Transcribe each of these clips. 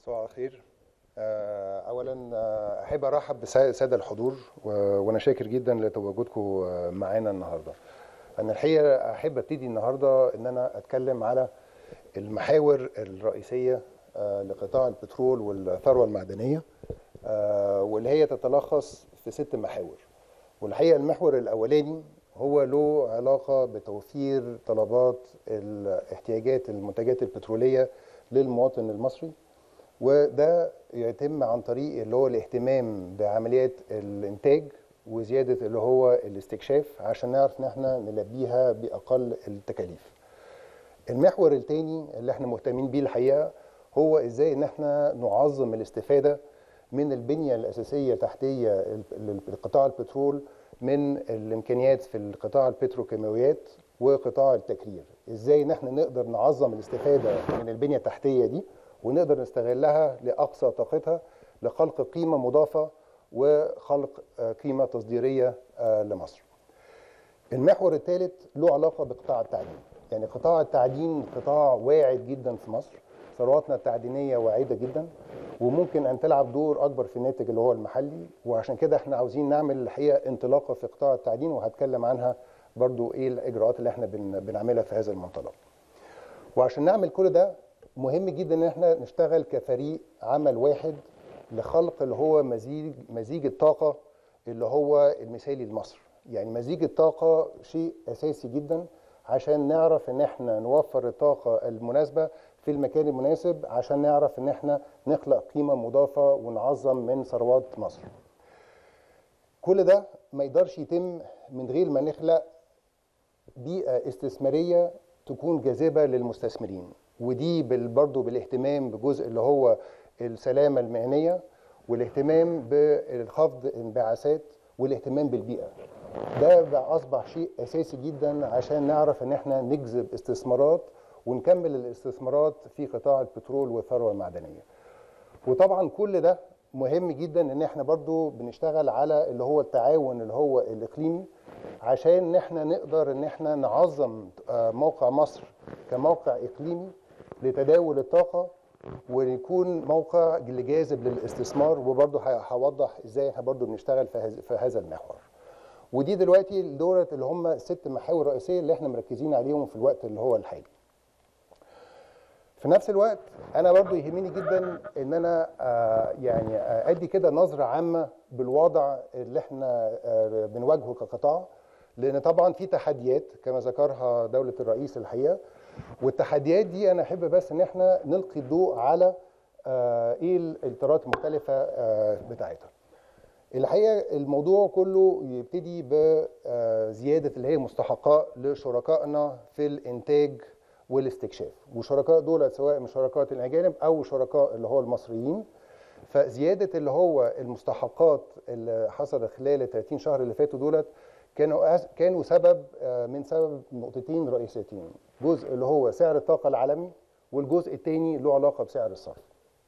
صباح الخير آه، اولا آه، احب ارحب بالساده الحضور و- وانا شاكر جدا لتواجدكم آه، معانا النهارده انا الحقيقه احب ابتدي النهارده ان انا اتكلم على المحاور الرئيسيه آه، لقطاع البترول والثروه المعدنيه آه، واللي هي تتلخص في ست محاور والحقيقه المحور الاولاني هو له علاقه بتوفير طلبات الاحتياجات المنتجات البتروليه للمواطن المصري وده يتم عن طريق اللي هو الاهتمام بعمليات الانتاج وزياده اللي هو الاستكشاف عشان نعرف ان احنا نلبيها باقل التكاليف. المحور الثاني اللي احنا مهتمين بيه الحقيقه هو ازاي ان احنا نعظم الاستفاده من البنيه الاساسيه التحتيه لقطاع البترول من الامكانيات في القطاع البتروكيماويات وقطاع التكرير ازاي ان احنا نقدر نعظم الاستفاده من البنيه التحتيه دي ونقدر نستغلها لاقصى طاقتها لخلق قيمه مضافه وخلق آه، قيمه تصديريه آه، لمصر المحور الثالث له علاقه بقطاع التعدين يعني قطاع التعدين قطاع واعد جدا في مصر ثرواتنا التعدينيه واعده جدا وممكن ان تلعب دور اكبر في الناتج اللي هو المحلي وعشان كده احنا عاوزين نعمل الحقيقه انطلاقه في قطاع التعدين وهتكلم عنها برضو ايه الاجراءات اللي احنا بن بنعملها في هذا المنطلق وعشان نعمل كل ده مهم جدا ان احنا نشتغل كفريق عمل واحد لخلق اللي هو مزيج مزيج الطاقه اللي هو المثالي لمصر يعني مزيج الطاقه شيء اساسي جدا عشان نعرف ان احنا نوفر الطاقه المناسبه في المكان المناسب عشان نعرف ان احنا نخلق قيمه مضافه ونعظم من ثروات مصر كل ده ما يقدرش يتم من غير ما نخلق بيئه استثماريه تكون جاذبه للمستثمرين ودي بال- برضو بالاهتمام بجزء اللي هو السلامه المهنيه والاهتمام بالخفض الانبعاثات والاهتمام بالبيئه ده بقى اصبح شيء اساسي جدا عشان نعرف ان احنا نجذب استثمارات ونكمل الاستثمارات في قطاع البترول والثروه المعدنيه وطبعا كل ده مهم جدا ان احنا برضو بنشتغل على اللي هو التعاون اللي هو الاقليمي عشان ان احنا نقدر ان احنا نعظم آه، موقع مصر كموقع اقليمي لتداول الطاقه ويكون موقع اللي جاذب للاستثمار وبرضو ه- هوضح ازاي احنا برضو بنشتغل في هذا- في هذا المحور ودي دلوقتي دولة اللي هم ست محاور رئيسيه اللي احنا مركزين عليهم في الوقت اللي هو الحالي في نفس الوقت انا برضو يهمني جدا ان انا آه، يعني آه، ادي كده نظره عامه بالوضع اللي احنا آه، بنواجهه كقطاع لان طبعا في تحديات كما ذكرها دوله الرئيس الحقيقه والتحديات دي انا احب بس ان احنا نلقي الضوء على آه، ايه الاطارات المختلفه آه، بتاعتها الحقيقه الموضوع كله يبتدي بزياده اللي هي مستحقات لشركائنا في الانتاج والاستكشاف وشركاء دول سواء من شركات الاجانب او شركاء اللي هو المصريين فزياده اللي هو المستحقات اللي حصل خلال ال 30 شهر اللي فاتوا دولت كانوا أس- كانوا سبب آه، من سبب نقطتين رئيسيتين جزء اللي هو سعر الطاقه العالمي والجزء الثاني له علاقه بسعر الصرف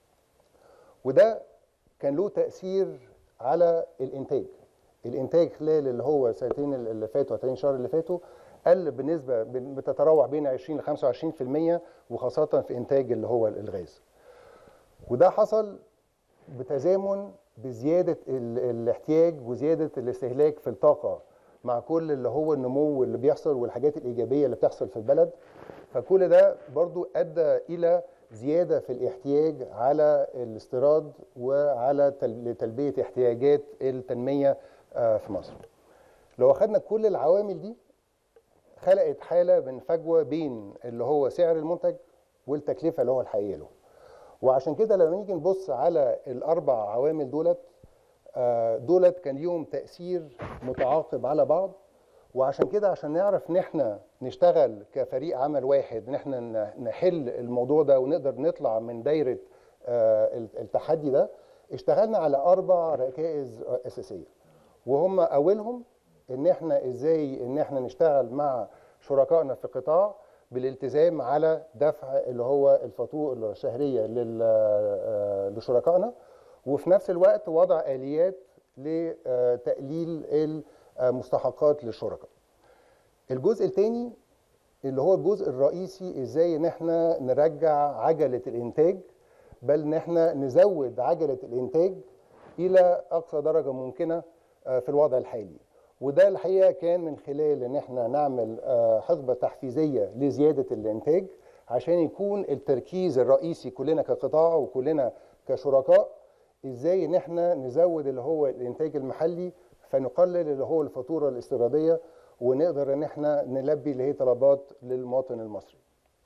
وده كان له تاثير على الانتاج الانتاج خلال اللي هو سنتين اللي فاتوا 30 شهر اللي فاتوا قل بنسبه بن- بتتراوح بين 20 ل 25% وخاصه في انتاج اللي هو الغاز وده حصل بتزامن بزياده ال- الاحتياج وزياده الاستهلاك في الطاقه مع كل اللي هو النمو اللي بيحصل والحاجات الايجابيه اللي بتحصل في البلد فكل ده برضو ادى الى زياده في الاحتياج على الاستيراد وعلى تل- تلبيه احتياجات التنميه آه، في مصر. لو اخذنا كل العوامل دي خلقت حاله من فجوه بين اللي هو سعر المنتج والتكلفه اللي هو الحقيقيه له. وعشان كده لما نيجي نبص على الاربع عوامل دولت آه، دولت كان ليهم تاثير متعاقب على بعض وعشان كده عشان نعرف ان احنا نشتغل كفريق عمل واحد ان احنا ن- نحل الموضوع ده ونقدر نطلع من دايره آه، التحدي ده اشتغلنا على اربع ركائز اساسيه وهم اولهم ان احنا ازاي ان احنا نشتغل مع شركائنا في القطاع بالالتزام على دفع اللي هو الفاتوره الشهريه لل- آه، لشركائنا وفي نفس الوقت وضع اليات لتقليل المستحقات للشركاء. الجزء الثاني اللي هو الجزء الرئيسي ازاي ان احنا نرجع عجله الانتاج بل ان احنا نزود عجله الانتاج الى اقصى درجه ممكنه آه، في الوضع الحالي وده الحقيقه كان من خلال ان احنا نعمل آه، حقبه تحفيزيه لزياده الانتاج عشان يكون التركيز الرئيسي كلنا كقطاع وكلنا كشركاء ازاي ان احنا نزود اللي هو الانتاج المحلي فنقلل اللي هو الفاتوره الاستيراديه ونقدر ان احنا نلبي اللي هي طلبات للمواطن المصري.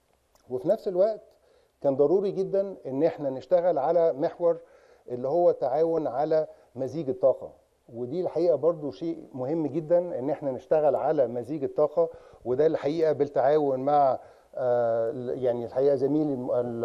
وفي نفس الوقت كان ضروري جدا ان احنا نشتغل على محور اللي هو التعاون على مزيج الطاقه ودي الحقيقه برضو شيء مهم جدا ان احنا نشتغل على مزيج الطاقه وده الحقيقه بالتعاون مع آه، يعني الحقيقه زميلي الم- ال-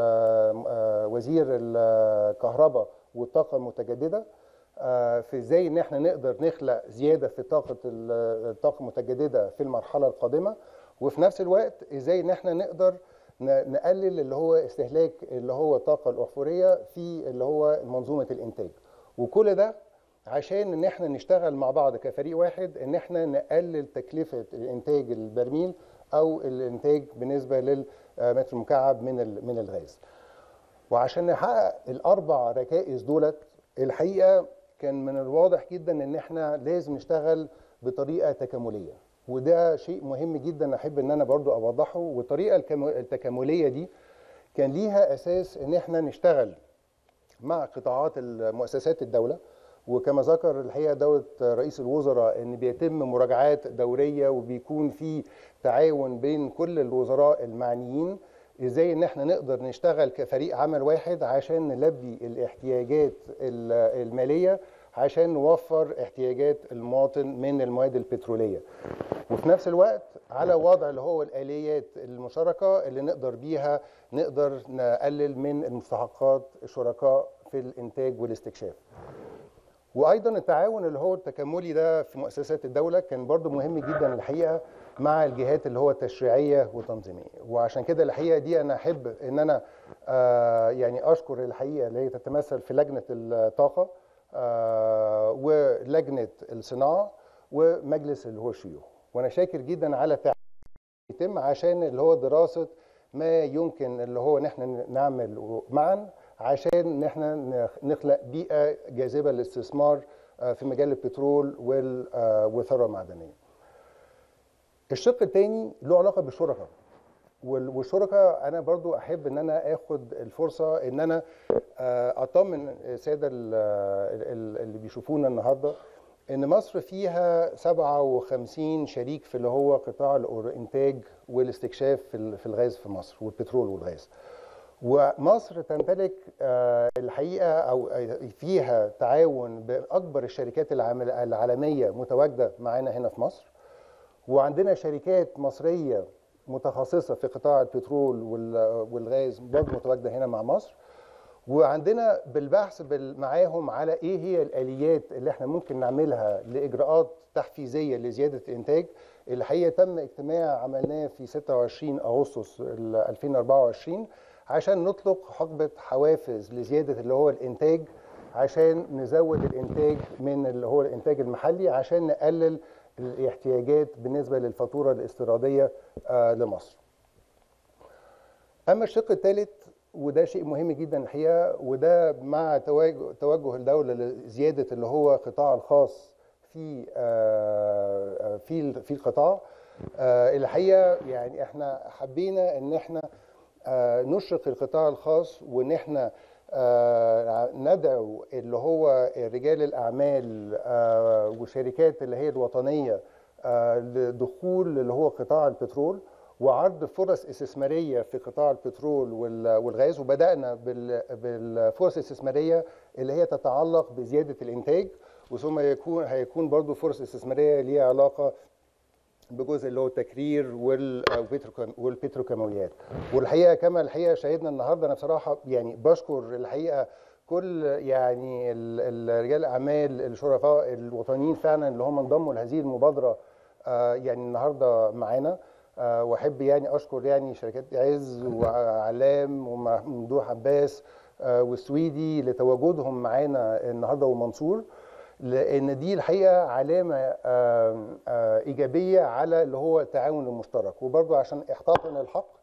آه، وزير الكهرباء والطاقه المتجدده آه، في ازاي ان احنا نقدر نخلق زياده في طاقه ال- الطاقه المتجدده في المرحله القادمه وفي نفس الوقت ازاي ان احنا نقدر ن- نقلل اللي هو استهلاك اللي هو الطاقه الاحفوريه في اللي هو منظومه الانتاج وكل ده عشان ان احنا نشتغل مع بعض كفريق واحد ان احنا نقلل تكلفه انتاج البرميل او الانتاج بالنسبه للمتر المكعب من ال- من الغاز وعشان نحقق الاربع ركائز دولت الحقيقه كان من الواضح جدا ان احنا لازم نشتغل بطريقه تكامليه وده شيء مهم جدا احب ان انا برضو اوضحه والطريقه الكم- التكامليه دي كان ليها اساس ان احنا نشتغل مع قطاعات مؤسسات الدوله وكما ذكر الحقيقه دوله رئيس الوزراء ان بيتم مراجعات دوريه وبيكون في تعاون بين كل الوزراء المعنيين ازاي ان احنا نقدر نشتغل كفريق عمل واحد عشان نلبي الاحتياجات ال- الماليه عشان نوفر احتياجات المواطن من المواد البتروليه وفي نفس الوقت على وضع اللي هو الاليات المشتركه اللي نقدر بيها نقدر نقلل من المستحقات الشركاء في الانتاج والاستكشاف وايضا التعاون اللي هو التكاملي ده في مؤسسات الدوله كان برضو مهم جدا الحقيقه مع الجهات اللي هو التشريعيه والتنظيميه وعشان كده الحقيقه دي انا احب ان انا آه يعني اشكر الحقيقه اللي هي تتمثل في لجنه الطاقه آه ولجنه الصناعه ومجلس اللي هو الشيوخ وانا شاكر جدا على التعاون يتم عشان اللي هو دراسه ما يمكن اللي هو ان احنا نعمل معا عشان ان احنا نخلق بيئه جاذبه للاستثمار آه، في مجال البترول وال- آه، والثروه المعدنيه. الشق الثاني له علاقه بالشركاء وال- والشركاء انا برضو احب ان انا اخد الفرصه ان انا آه، اطمن الساده ال- ال- اللي بيشوفونا النهارده ان مصر فيها 57 شريك في اللي هو قطاع الانتاج والاستكشاف في ال- في الغاز في مصر والبترول والغاز ومصر تمتلك آه، الحقيقه او فيها تعاون باكبر الشركات العام- العالميه متواجده معانا هنا في مصر وعندنا شركات مصريه متخصصه في قطاع البترول وال- والغاز برضه متواجده هنا مع مصر وعندنا بالبحث بال- معاهم على ايه هي الاليات اللي احنا ممكن نعملها لاجراءات تحفيزيه لزياده الانتاج الحقيقه تم اجتماع عملناه في 26 اغسطس ال 2024 عشان نطلق حقبه حوافز لزياده اللي هو الانتاج عشان نزود الانتاج من اللي هو الانتاج المحلي عشان نقلل الاحتياجات بالنسبه للفاتوره الاستيراديه آه، لمصر. اما الشق الثالث وده شيء مهم جدا الحقيقه وده مع توجه توجه الدوله لزياده اللي هو القطاع الخاص في آه، آه، في ال- في القطاع آه، الحقيقه يعني احنا حبينا ان احنا آه، نشرق القطاع الخاص وان احنا آه، ندعو اللي هو رجال الاعمال آه، وشركات اللي هي الوطنيه آه، لدخول اللي هو قطاع البترول وعرض فرص استثماريه في قطاع البترول وال- والغاز وبدانا بال- بالفرص الاستثماريه اللي هي تتعلق بزياده الانتاج وثم يكون هيكون برضو فرص استثماريه ليها علاقه بجزء اللي هو التكرير وال- والبتروكيم- والبتروكيماويات والحقيقه كما الحقيقه شاهدنا النهارده انا بصراحه يعني بشكر الحقيقه كل يعني ال- ال- رجال الاعمال الشرفاء الوطنيين فعلا اللي هم انضموا لهذه المبادره آه، يعني النهارده معانا آه، واحب يعني اشكر يعني شركات عز وعلام وممدوح عباس آه، والسويدي لتواجدهم معانا النهارده ومنصور لان دي الحقيقه علامه آم، آه، ايجابيه على اللي هو التعاون المشترك وبرضه عشان احقاقا الحق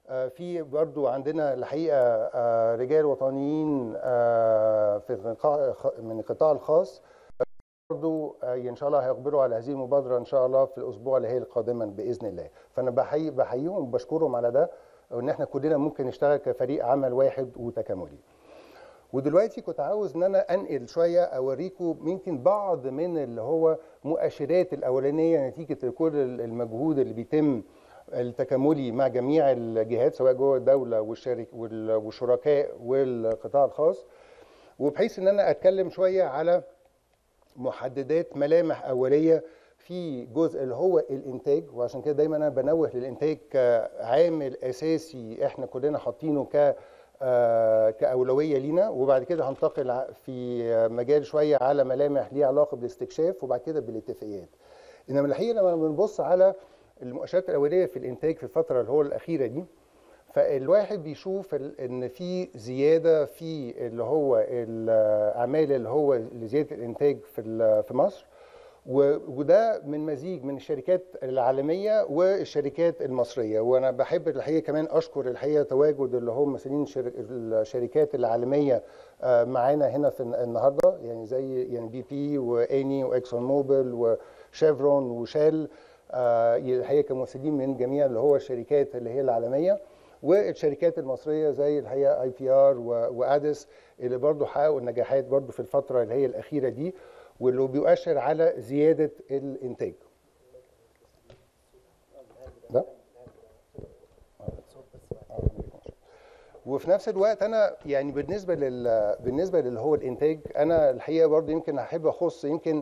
آه، في برضو عندنا الحقيقه آه، رجال وطنيين آه، في القطاع من القطاع الخاص برضو آه، ان شاء الله هيقبلوا على هذه المبادره ان شاء الله في الاسبوع اللي هي القادما باذن الله فانا بحيي بحييهم وبشكرهم على ده وان احنا كلنا ممكن نشتغل كفريق عمل واحد وتكاملي ودلوقتي كنت عاوز ان انا انقل شويه اوريكم يمكن بعض من اللي هو مؤشرات الاولانيه نتيجه كل المجهود اللي بيتم التكاملي مع جميع الجهات سواء جوه الدوله والشرك وال- والشركاء والقطاع الخاص وبحيث ان انا اتكلم شويه على محددات ملامح اوليه في جزء اللي هو الانتاج وعشان كده دايما انا بنوه للانتاج كعامل اساسي احنا كلنا حاطينه ك آه، كاولويه لينا وبعد كده هنتقل ع- في مجال شويه على ملامح ليها علاقه بالاستكشاف وبعد كده بالاتفاقيات انما الحقيقه لما بنبص على المؤشرات الاوليه في الانتاج في الفتره اللي هو الاخيره دي فالواحد بيشوف ال- ان في زياده في اللي هو الاعمال اللي هو لزياده الانتاج في ال- في مصر و- وده من مزيج من الشركات العالميه والشركات المصريه وانا بحب الحقيقه كمان اشكر الحقيقه تواجد اللي هم مسؤولين الشر- الشركات العالميه آه، معانا هنا في النهارده يعني زي يعني بي بي واني واكسون موبل وشيفرون وشال آه، الحقيقه كممثلين من جميع اللي هو الشركات اللي هي العالميه والشركات المصريه زي الحقيقه اي بي ار وادس اللي برضو حققوا النجاحات برضو في الفتره اللي هي الاخيره دي واللي بيؤشر على زياده الانتاج ده وفي نفس الوقت انا يعني بالنسبه لل بالنسبه للي هو الانتاج انا الحقيقه برضو يمكن احب اخص يمكن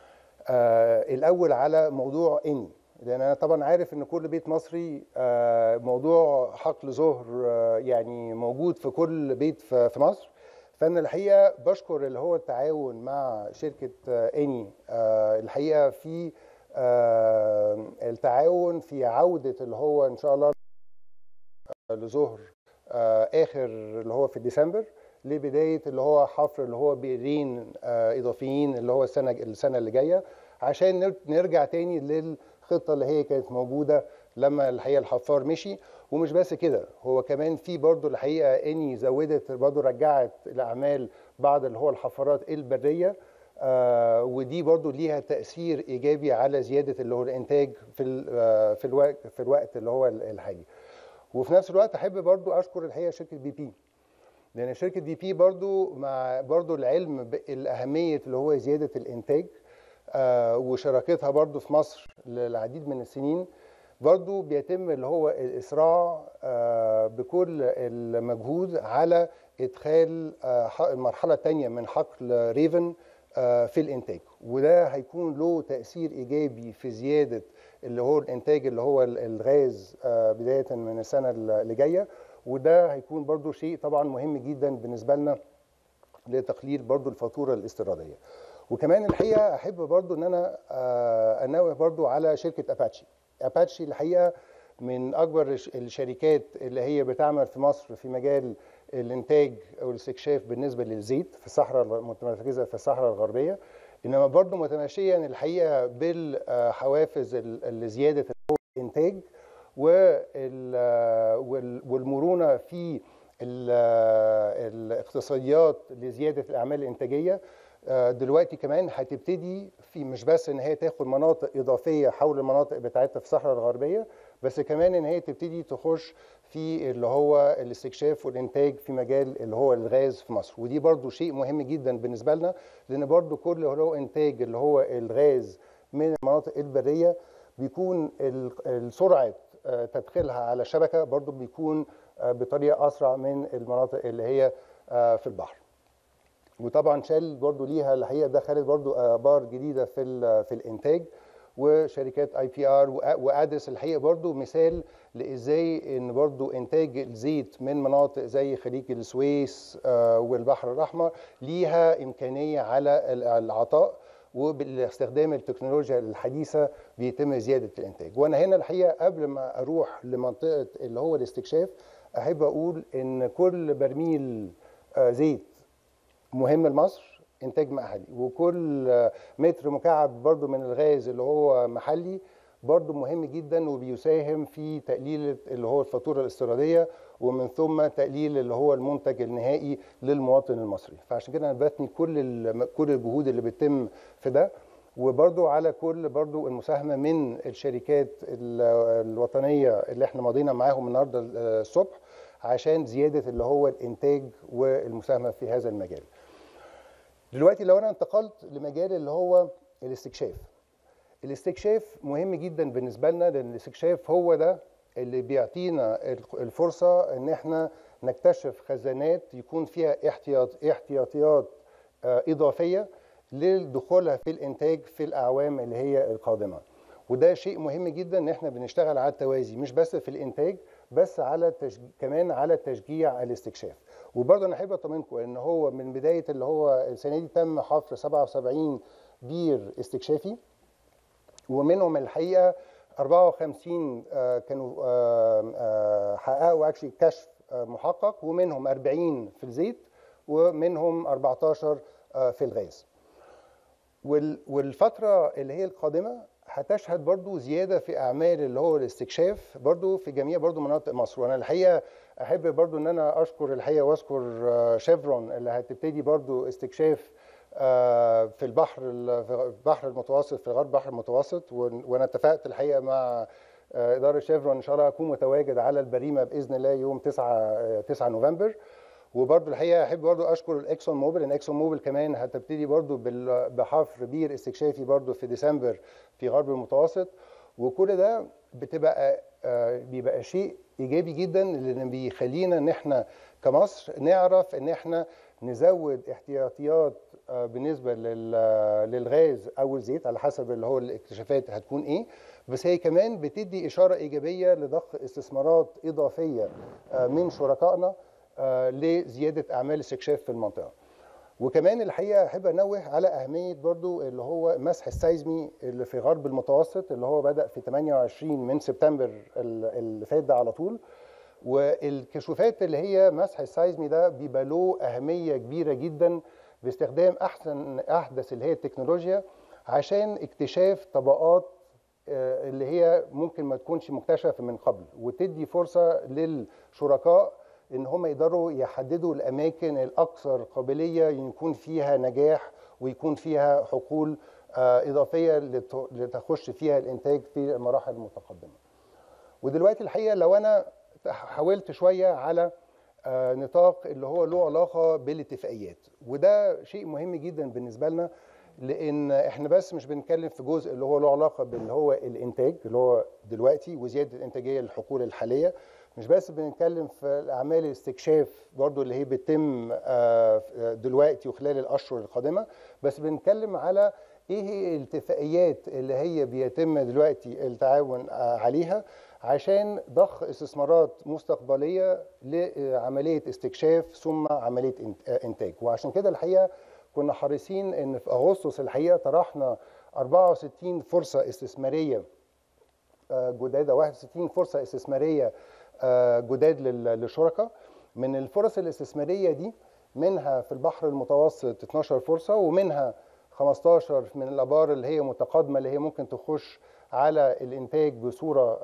آه الاول على موضوع اني لان انا طبعا عارف ان كل بيت مصري آه موضوع حقل ظهر آه يعني موجود في كل بيت في في مصر فانا الحقيقه بشكر اللي هو التعاون مع شركه آه اني آه الحقيقه في آه التعاون في عوده اللي هو ان شاء الله لظهر آه اخر اللي هو في ديسمبر لبدايه اللي هو حفر اللي هو بئرين آه اضافيين اللي هو السنه السنه اللي جايه عشان نر- نرجع تاني للخطه اللي هي كانت موجوده لما الحقيقه الحفار مشي ومش بس كده هو كمان في برضه الحقيقه اني زودت برضه رجعت الاعمال بعض اللي هو الحفارات البريه آه ودي برضو ليها تاثير ايجابي على زياده اللي هو الانتاج في ال- آه في الوقت في الوقت اللي هو الحالي وفي نفس الوقت احب برضو اشكر الحقيقه شركه بي بي لان شركه بي بي برضو مع برضو العلم بالاهميه اللي هو زياده الانتاج آه وشراكتها برضو في مصر للعديد من السنين برضو بيتم اللي هو الاسراع آه بكل المجهود على ادخال آه ح- المرحله الثانيه من حقل ريفن آه في الانتاج وده هيكون له تاثير ايجابي في زياده اللي هو الانتاج اللي هو ال- الغاز آه بدايه من السنه اللي جايه وده هيكون برضو شيء طبعا مهم جدا بالنسبه لنا لتقليل برضو الفاتوره الاستيراديه وكمان الحقيقه احب برضو ان انا آه، انوه برضو على شركه اباتشي اباتشي الحقيقه من اكبر الش- الشركات اللي هي بتعمل في مصر في مجال الانتاج او الاستكشاف بالنسبه للزيت في الصحراء الغ- متمركزه في الصحراء الغربيه انما برضو متماشيا الحقيقه بالحوافز ال- لزياده الانتاج وال- وال- والمرونه في ال- الاقتصاديات لزياده الاعمال الانتاجيه آه، دلوقتي كمان هتبتدي في مش بس ان هي تاخد مناطق اضافيه حول المناطق بتاعتها في الصحراء الغربيه بس كمان ان هي تبتدي تخش في اللي هو الاستكشاف والانتاج في مجال اللي هو الغاز في مصر ودي برضو شيء مهم جدا بالنسبه لنا لان برضو كل اللي هو انتاج اللي هو الغاز من المناطق البريه بيكون ال- السرعه آه، تدخلها على شبكه برضو بيكون آه، بطريقه اسرع من المناطق اللي هي آه، في البحر وطبعا شال برضو ليها الحقيقه دخلت برضو ابار جديده في ال- في الانتاج وشركات اي بي ار وادرس الحقيقه برضو مثال لازاي ان برضو انتاج الزيت من مناطق زي خليج السويس آه، والبحر الاحمر ليها امكانيه على ال- العطاء وباستخدام التكنولوجيا الحديثه بيتم زياده الانتاج وانا هنا الحقيقه قبل ما اروح لمنطقه اللي هو الاستكشاف احب اقول ان كل برميل آه، زيت مهم لمصر انتاج محلي وكل متر مكعب برضو من الغاز اللي هو محلي برضو مهم جدا وبيساهم في تقليل اللي هو الفاتوره الاستيراديه ومن ثم تقليل اللي هو المنتج النهائي للمواطن المصري فعشان كده انا بثني كل كل الجهود اللي بتتم في ده وبرضو على كل برضو المساهمة من الشركات الوطنية اللي احنا ماضينا معاهم النهاردة الصبح عشان زيادة اللي هو الإنتاج والمساهمة في هذا المجال دلوقتي لو أنا انتقلت لمجال اللي هو الاستكشاف الاستكشاف مهم جدا بالنسبة لنا لأن الاستكشاف هو ده اللي بيعطينا الفرصة ان احنا نكتشف خزانات يكون فيها احتياط احتياطيات إضافية لدخولها في الانتاج في الاعوام اللي هي القادمه وده شيء مهم جدا ان احنا بنشتغل على التوازي مش بس في الانتاج بس على تشج... كمان على تشجيع الاستكشاف وبرضه انا احب اطمنكم ان هو من بدايه اللي هو السنه دي تم حفر 77 بير استكشافي ومنهم الحقيقه 54 كانوا حققوا اكشلي كشف محقق ومنهم 40 في الزيت ومنهم 14 في الغاز والفترة اللي هي القادمة هتشهد برضو زيادة في أعمال اللي هو الاستكشاف برضو في جميع برضو مناطق مصر وأنا الحقيقة أحب برضو أن أنا أشكر الحقيقة وأذكر شيفرون اللي هتبتدي برضو استكشاف في البحر في البحر المتوسط في غرب البحر المتوسط وأنا اتفقت الحقيقة مع إدارة شيفرون إن شاء الله أكون متواجد على البريمة بإذن الله يوم 9 9 نوفمبر وبرضه الحقيقه احب برضه اشكر الاكسون موبل لان اكسون موبل كمان هتبتدي برضه بحفر بير استكشافي برضه في ديسمبر في غرب المتوسط وكل ده بتبقى بيبقى شيء ايجابي جدا لان بيخلينا ان احنا كمصر نعرف ان احنا نزود احتياطيات بالنسبه للغاز او الزيت على حسب اللي هو الاكتشافات هتكون ايه بس هي كمان بتدي اشاره ايجابيه لضخ استثمارات اضافيه من شركائنا لزياده اعمال الاستكشاف في المنطقه. وكمان الحقيقه احب انوه على اهميه برضو اللي هو مسح السيزمي اللي في غرب المتوسط اللي هو بدا في 28 من سبتمبر اللي فات ده على طول والكشوفات اللي هي مسح السيزمي ده بيبقى له اهميه كبيره جدا باستخدام احسن احدث اللي هي التكنولوجيا عشان اكتشاف طبقات اللي هي ممكن ما تكونش مكتشفه من قبل وتدي فرصه للشركاء ان هم يقدروا يحددوا الاماكن الاكثر قابليه يكون فيها نجاح ويكون فيها حقول اضافيه لتخش فيها الانتاج في المراحل المتقدمه. ودلوقتي الحقيقه لو انا حاولت شويه على نطاق اللي هو له علاقه بالاتفاقيات وده شيء مهم جدا بالنسبه لنا لان احنا بس مش بنتكلم في جزء اللي هو له علاقه باللي هو الانتاج اللي هو دلوقتي وزياده الانتاجيه للحقول الحاليه مش بس بنتكلم في اعمال الاستكشاف برضو اللي هي بتتم دلوقتي وخلال الاشهر القادمه بس بنتكلم على ايه هي الاتفاقيات اللي هي بيتم دلوقتي التعاون عليها عشان ضخ استثمارات مستقبليه لعمليه استكشاف ثم عمليه انتاج وعشان كده الحقيقه كنا حريصين ان في اغسطس الحقيقه طرحنا 64 فرصه استثماريه جداد 61 فرصه استثماريه جداد للشركاء من الفرص الاستثماريه دي منها في البحر المتوسط 12 فرصه ومنها 15 من الابار اللي هي متقدمه اللي هي ممكن تخش على الانتاج بصوره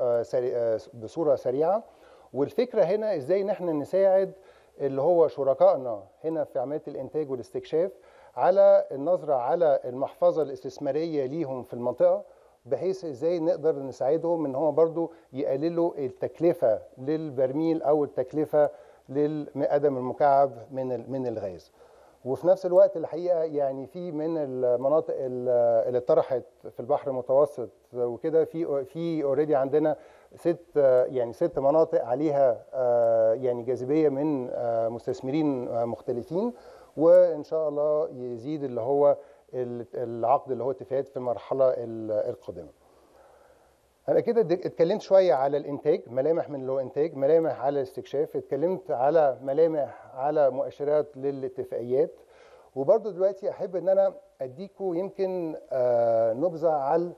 بصوره سريعه والفكره هنا ازاي ان احنا نساعد اللي هو شركائنا هنا في عمليه الانتاج والاستكشاف على النظره على المحفظه الاستثماريه ليهم في المنطقه بحيث ازاي نقدر نساعدهم ان هم برضو يقللوا التكلفه للبرميل او التكلفه للمقدم المكعب من من الغاز وفي نفس الوقت الحقيقه يعني في من المناطق اللي اتطرحت في البحر المتوسط وكده في في اوريدي عندنا ست يعني ست مناطق عليها يعني جاذبيه من مستثمرين مختلفين وان شاء الله يزيد اللي هو العقد اللي هو اتفاقات في المرحله القادمه. انا كده اتكلمت شويه على الانتاج ملامح من اللي هو انتاج ملامح على الاستكشاف اتكلمت على ملامح على مؤشرات للاتفاقيات وبرضه دلوقتي احب ان انا اديكم يمكن نبذه على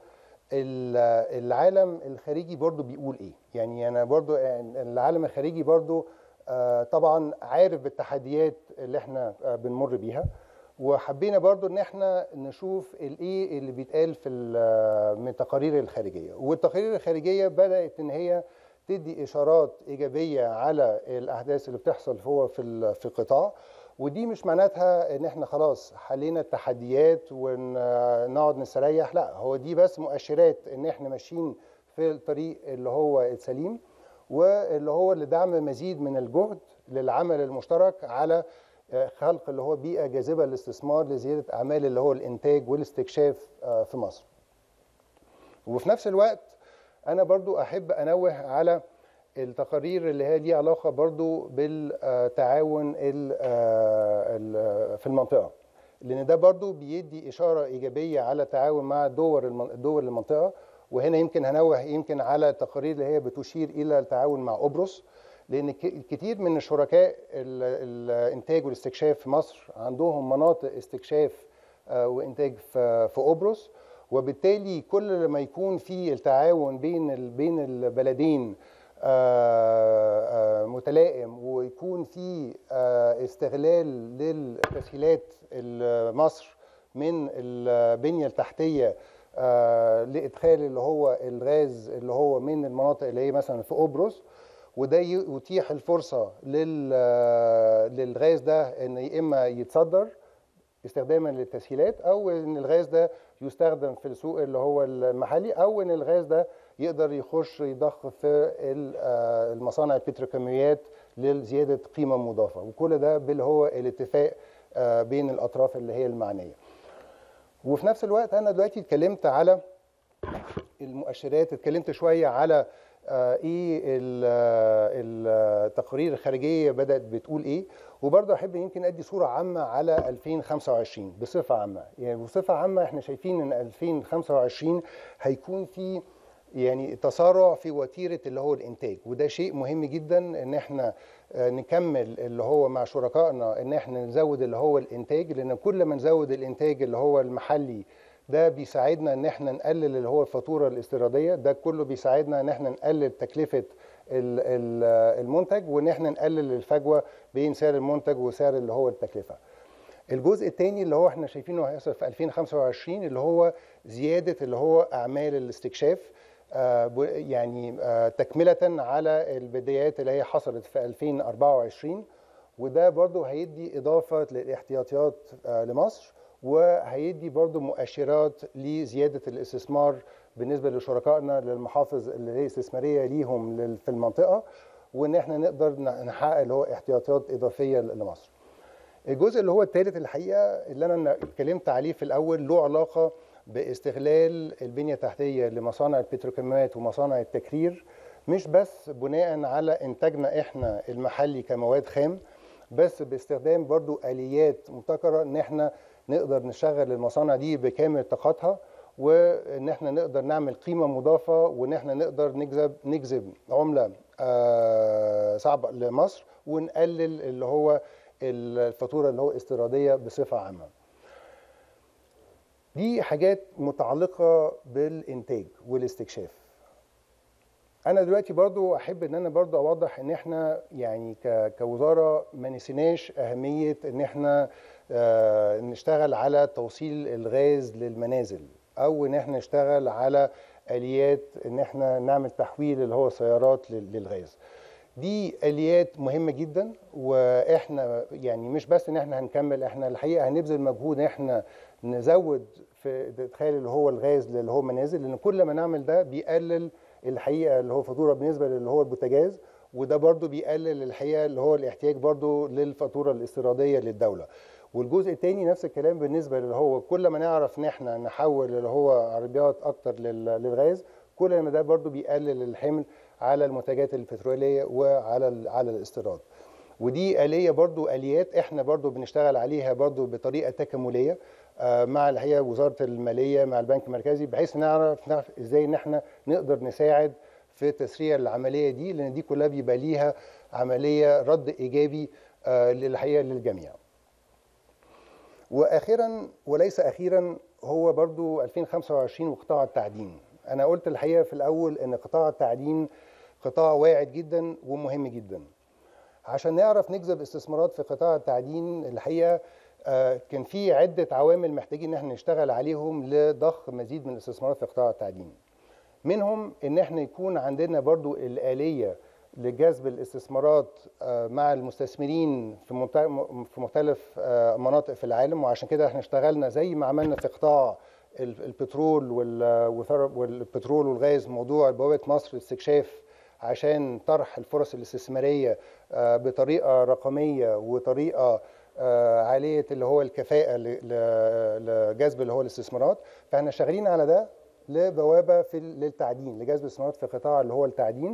العالم الخارجي برضه بيقول ايه يعني انا برضه العالم الخارجي برضه طبعا عارف بالتحديات اللي احنا بنمر بيها وحبينا برضو ان احنا نشوف الايه اللي بيتقال في ال- من التقارير الخارجيه والتقارير الخارجيه بدات ان هي تدي اشارات ايجابيه على الاحداث اللي بتحصل هو في ال- في القطاع ودي مش معناتها ان احنا خلاص حلينا التحديات ونقعد نستريح لا هو دي بس مؤشرات ان احنا ماشيين في الطريق اللي هو السليم واللي هو لدعم مزيد من الجهد للعمل المشترك على خلق اللي هو بيئه جاذبه للاستثمار لزياده اعمال اللي هو الانتاج والاستكشاف آه، في مصر. وفي نفس الوقت انا برضو احب انوه على التقارير اللي هي ليها علاقه برضو بالتعاون ال- آه، ال- في المنطقه لان ده برضو بيدي اشاره ايجابيه على التعاون مع دول الم- دول المنطقه وهنا يمكن هنوه يمكن على التقارير اللي هي بتشير الى التعاون مع قبرص لان ك- كتير من الشركاء ال- الانتاج والاستكشاف في مصر عندهم مناطق استكشاف آه، وانتاج في في قبرص وبالتالي كل ما يكون في التعاون بين ال- بين البلدين آه، آه، متلائم ويكون في آه، استغلال للتسهيلات ال- مصر من البنيه التحتيه آه، لادخال اللي هو الغاز اللي هو من المناطق اللي هي مثلا في قبرص وده ي- يتيح الفرصه لل- للغاز ده ان يا اما يتصدر استخداما للتسهيلات او ان الغاز ده يستخدم في السوق اللي هو المحلي او ان الغاز ده يقدر يخش يضخ في ال- آه، المصانع البتروكيماويات لزياده قيمه مضافه وكل ده باللي هو الاتفاق آه، بين الاطراف اللي هي المعنيه وفي نفس الوقت انا دلوقتي اتكلمت على المؤشرات اتكلمت شويه على آه، ايه ال- آه، التقارير الخارجيه بدات بتقول ايه وبرضه احب يمكن ادي صوره عامه على 2025 بصفه عامه يعني بصفه عامه احنا شايفين ان 2025 هيكون في يعني تسارع في وتيره اللي هو الانتاج وده شيء مهم جدا ان احنا آه، نكمل اللي هو مع شركائنا ان احنا نزود اللي هو الانتاج لان كل ما نزود الانتاج اللي هو المحلي ده بيساعدنا ان احنا نقلل اللي هو الفاتوره الاستيراديه ده كله بيساعدنا ان احنا نقلل تكلفه ال- ال- المنتج وان احنا نقلل الفجوه بين سعر المنتج وسعر اللي هو التكلفه الجزء الثاني اللي هو احنا شايفينه هيحصل في 2025 اللي هو زياده اللي هو اعمال الاستكشاف آه، ب- يعني آه، تكمله على البدايات اللي هي حصلت في 2024 وده برضو هيدي اضافه للاحتياطيات آه، لمصر وهيدي برضو مؤشرات لزياده الاستثمار بالنسبه لشركائنا للمحافظ اللي هي استثماريه ليهم لل- في المنطقه وان احنا نقدر ن- نحقق اللي هو احتياطيات اضافيه لمصر. الجزء اللي هو الثالث الحقيقه اللي انا اتكلمت عليه في الاول له علاقه باستغلال البنيه التحتيه لمصانع البتروكيماويات ومصانع التكرير مش بس بناء على انتاجنا احنا المحلي كمواد خام بس باستخدام برضو اليات مبتكره ان احنا نقدر نشغل المصانع دي بكامل طاقتها وان احنا نقدر نعمل قيمه مضافه وان احنا نقدر نجذب نجذب عمله آه، صعبه لمصر ونقلل اللي هو الفاتوره اللي هو استيراديه بصفه عامه. دي حاجات متعلقه بالانتاج والاستكشاف. انا دلوقتي برضو احب ان انا برضو اوضح ان احنا يعني ك- كوزاره ما نسيناش اهميه ان احنا آه، نشتغل على توصيل الغاز للمنازل او ان احنا نشتغل على اليات ان احنا نعمل تحويل اللي هو سيارات لل- للغاز دي اليات مهمه جدا واحنا يعني مش بس ان احنا هنكمل احنا الحقيقه هنبذل مجهود ان احنا نزود في ادخال اللي هو الغاز اللي هو منازل لان كل ما نعمل ده بيقلل الحقيقه اللي هو فاتوره بالنسبه اللي هو البوتاجاز وده برضو بيقلل الحقيقه اللي هو الاحتياج برضو للفاتوره الاستيراديه للدوله والجزء الثاني نفس الكلام بالنسبه اللي هو كل ما نعرف ان احنا نحول اللي هو عربيات اكتر لل- للغاز كل ما ده برضو بيقلل الحمل على المنتجات البتروليه وعلى ال- على الاستيراد ودي آلية برضو آليات احنا برضو بنشتغل عليها برضو بطريقة تكاملية آه، مع الحقيقة وزارة المالية مع البنك المركزي بحيث نعرف نعرف ازاي ان احنا نقدر نساعد في تسريع العملية دي لان دي كلها بيبقى ليها عملية رد ايجابي آه، للحقيقة للجميع واخيرا وليس اخيرا هو برضو 2025 وقطاع التعدين انا قلت الحقيقه في الاول ان قطاع التعدين قطاع واعد جدا ومهم جدا عشان نعرف نجذب استثمارات في قطاع التعدين الحقيقه آه، كان في عده عوامل محتاجين ان احنا نشتغل عليهم لضخ مزيد من الاستثمارات في قطاع التعدين منهم ان احنا يكون عندنا برضو الاليه لجذب الاستثمارات آه، مع المستثمرين في مت- في مختلف آه، مناطق في العالم وعشان كده احنا اشتغلنا زي ما عملنا في قطاع ال- البترول وال- وثر- والبترول والغاز موضوع بوابه مصر استكشاف عشان طرح الفرص الاستثماريه آه، بطريقه رقميه وطريقه آه، عاليه اللي هو الكفاءه ل- ل- لجذب اللي هو الاستثمارات فاحنا شغالين على ده لبوابه في ال- للتعدين لجذب الاستثمارات في قطاع اللي هو التعدين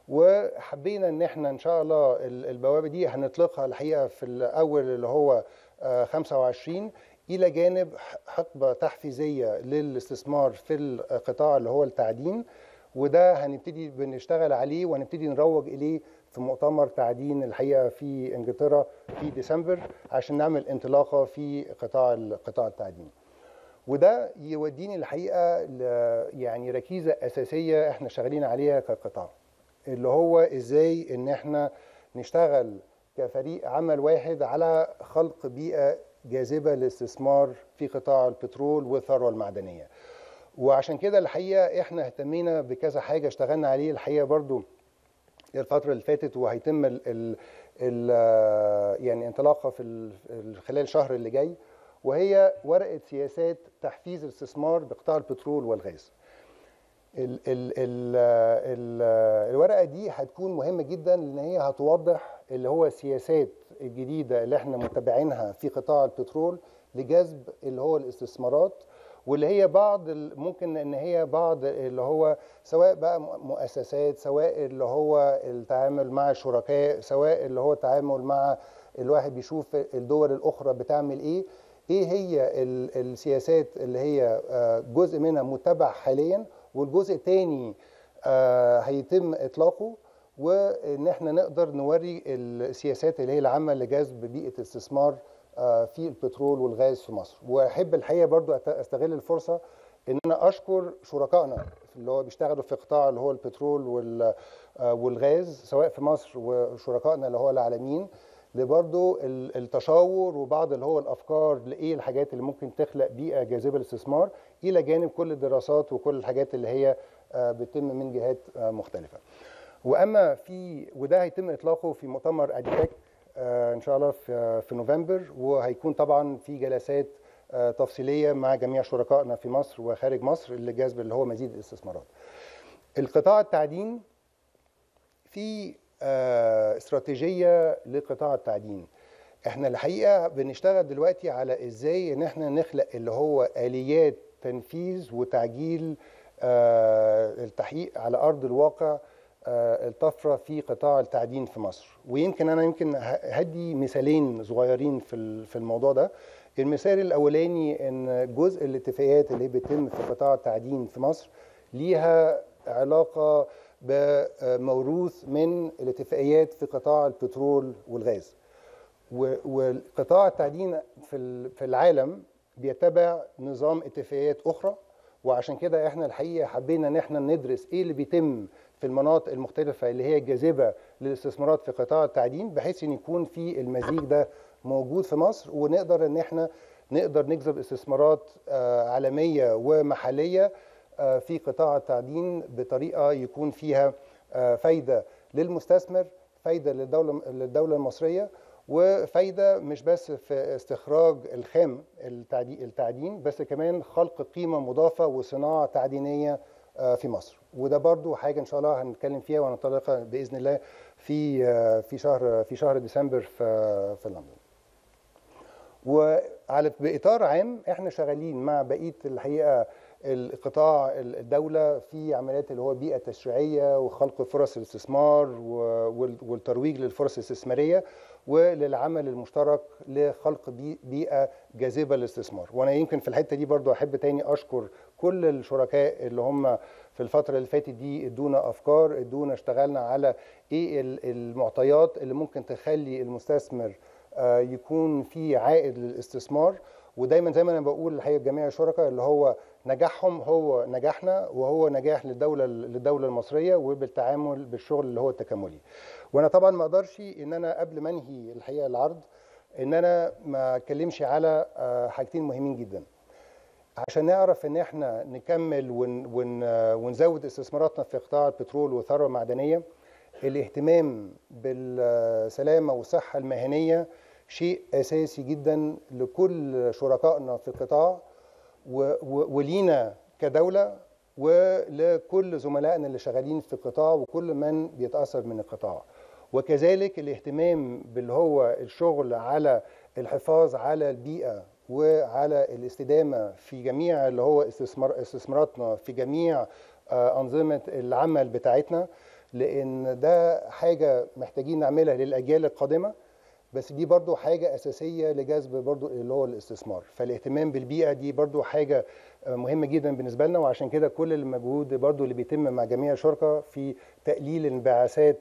وحبينا ان احنا ان شاء الله ال- البوابه دي هنطلقها الحقيقه في الاول اللي هو آه، 25 الى جانب ح- حقبه تحفيزيه للاستثمار في القطاع اللي هو التعدين وده هنبتدي بنشتغل عليه وهنبتدي نروج اليه في مؤتمر تعدين الحقيقه في انجلترا في ديسمبر عشان نعمل انطلاقه في قطاع ال- قطاع التعدين. وده يوديني الحقيقه ل يعني ركيزه اساسيه احنا شغالين عليها كقطاع اللي هو ازاي ان احنا نشتغل كفريق عمل واحد على خلق بيئه جاذبه للاستثمار في قطاع البترول والثروه المعدنيه. وعشان كده الحقيقه احنا اهتمينا بكذا حاجه اشتغلنا عليه الحقيقه برضو الفتره اللي فاتت وهيتم ال ال ال يعني انطلاقها في ال- خلال الشهر اللي جاي وهي ورقه سياسات تحفيز الاستثمار بقطاع البترول والغاز. ال ال ال ال الورقه دي هتكون مهمه جدا لان هي هتوضح اللي هو السياسات الجديده اللي احنا متبعينها في قطاع البترول لجذب اللي هو الاستثمارات واللي هي بعض ال- ممكن ان هي بعض اللي هو سواء بقى م- مؤسسات سواء اللي هو التعامل مع الشركاء سواء اللي هو التعامل مع الواحد بيشوف الدول الاخرى بتعمل ايه ايه هي ال- السياسات اللي هي آه، جزء منها متبع حاليا والجزء الثاني هيتم اطلاقه وان احنا نقدر نوري السياسات اللي هي العامه لجذب بيئه استثمار آه، في البترول والغاز في مصر واحب الحقيقه برضو أت- استغل الفرصه ان انا اشكر شركائنا اللي هو بيشتغلوا في قطاع اللي هو البترول وال- آه، والغاز سواء في مصر وشركائنا اللي هو العالميين لبرضو ال- التشاور وبعض اللي هو الافكار لايه الحاجات اللي ممكن تخلق بيئه جاذبه للاستثمار الى جانب كل الدراسات وكل الحاجات اللي هي آه، بتتم من جهات آه، مختلفه. واما في وده هيتم اطلاقه في مؤتمر اديتك آه، ان شاء الله في في نوفمبر وهيكون طبعا في جلسات آه، تفصيليه مع جميع شركائنا في مصر وخارج مصر لجذب اللي هو مزيد الاستثمارات. القطاع التعدين في آه، استراتيجيه لقطاع التعدين احنا الحقيقه بنشتغل دلوقتي على ازاي ان احنا نخلق اللي هو اليات تنفيذ وتعجيل آه، التحقيق على ارض الواقع آه، الطفره في قطاع التعدين في مصر ويمكن انا يمكن ه- هدي مثالين صغيرين في ال- في الموضوع ده المثال الاولاني ان جزء الاتفاقيات اللي بيتم في قطاع التعدين في مصر ليها علاقه بموروث من الاتفاقيات في قطاع البترول والغاز و- وقطاع التعدين في ال- في العالم بيتبع نظام اتفاقيات اخرى وعشان كده احنا الحقيقه حبينا ان احنا ندرس ايه اللي بيتم في المناطق المختلفه اللي هي جاذبه للاستثمارات في قطاع التعدين بحيث ان يكون في المزيج ده موجود في مصر ونقدر ان احنا نقدر نجذب استثمارات آه، عالميه ومحليه آه، في قطاع التعدين بطريقه يكون فيها آه، فايده للمستثمر فايده للدوله للدوله المصريه وفايده مش بس في استخراج الخام التعدي- التعدين بس كمان خلق قيمه مضافه وصناعه تعدينيه آه، في مصر وده برضو حاجه ان شاء الله هنتكلم فيها وننطلقها باذن الله في آه، في شهر في شهر ديسمبر في في لندن وعلى باطار عام احنا شغالين مع بقيه الحقيقه القطاع الدوله في عمليات اللي هو بيئه تشريعيه وخلق فرص الاستثمار و- وال- والترويج للفرص الاستثماريه وللعمل المشترك لخلق بي- بيئه جاذبه للاستثمار وانا يمكن في الحته دي برضو احب تاني اشكر كل الشركاء اللي هم في الفتره اللي فاتت دي ادونا افكار ادونا اشتغلنا على ايه ال- المعطيات اللي ممكن تخلي المستثمر آه، يكون في عائد للاستثمار ودايما زي ما انا بقول الحقيقه جميع الشركاء اللي هو نجاحهم هو نجاحنا وهو نجاح للدوله للدوله المصريه وبالتعامل بالشغل اللي هو التكاملي. وانا طبعا ما اقدرش ان انا قبل ما انهي الحقيقه العرض ان انا ما اتكلمش على آه، حاجتين مهمين جدا عشان نعرف ان احنا نكمل ون ون ونزود استثماراتنا في قطاع البترول والثروه المعدنيه الاهتمام بالسلامه والصحه المهنيه شيء اساسي جدا لكل شركائنا في القطاع و- و- ولينا كدوله ولكل زملائنا اللي شغالين في القطاع وكل من بيتاثر من القطاع وكذلك الاهتمام باللي هو الشغل على الحفاظ على البيئه وعلى الاستدامه في جميع اللي هو استثمار استثماراتنا في جميع آه، انظمه العمل بتاعتنا لان ده حاجه محتاجين نعملها للاجيال القادمه بس دي برضو حاجة أساسية لجذب برضو اللي هو الاستثمار فالاهتمام بالبيئة دي برضو حاجة آه، مهمة جدا بالنسبة لنا وعشان كده كل المجهود برضو اللي بيتم مع جميع الشركاء في تقليل الانبعاثات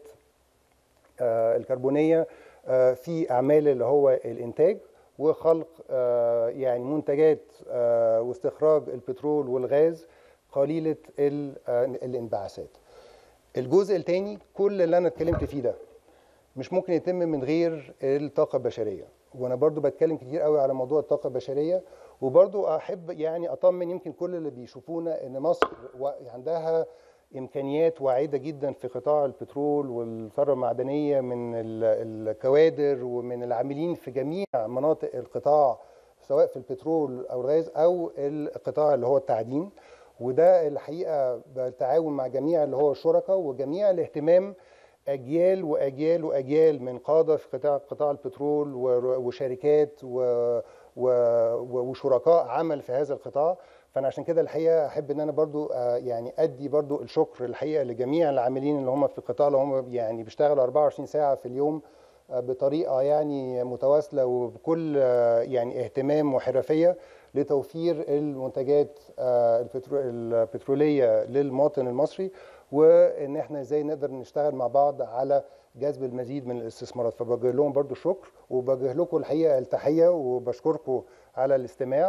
آه، الكربونية آه، في أعمال اللي هو الإنتاج وخلق آه، يعني منتجات آه، واستخراج البترول والغاز قليلة ال- آه، الانبعاثات الجزء الثاني كل اللي أنا اتكلمت فيه ده مش ممكن يتم من غير الطاقة البشرية وانا برضو بتكلم كتير قوي على موضوع الطاقة البشرية وبرضو احب يعني اطمن يمكن كل اللي بيشوفونا ان مصر و- عندها امكانيات واعدة جدا في قطاع البترول والثروة المعدنية من ال- الكوادر ومن العاملين في جميع مناطق القطاع سواء في البترول او الغاز او القطاع اللي هو التعدين وده الحقيقة بالتعاون مع جميع اللي هو الشركاء وجميع الاهتمام اجيال واجيال واجيال من قاده في قطاع قطاع البترول و- وشركات و- و- وشركاء عمل في هذا القطاع فانا عشان كده الحقيقه احب ان انا برضو آه، يعني ادي برضو الشكر الحقيقه لجميع العاملين اللي هم في القطاع اللي هم يعني بيشتغلوا 24 ساعه في اليوم آه، بطريقه يعني متواصله وبكل آه، يعني اهتمام وحرفيه لتوفير المنتجات آه، البترو- البتروليه للمواطن المصري وان احنا ازاي نقدر نشتغل مع بعض على جذب المزيد من الاستثمارات فبوجه لهم برضو الشكر وبوجه لكم الحقيقه التحيه وبشكركم على الاستماع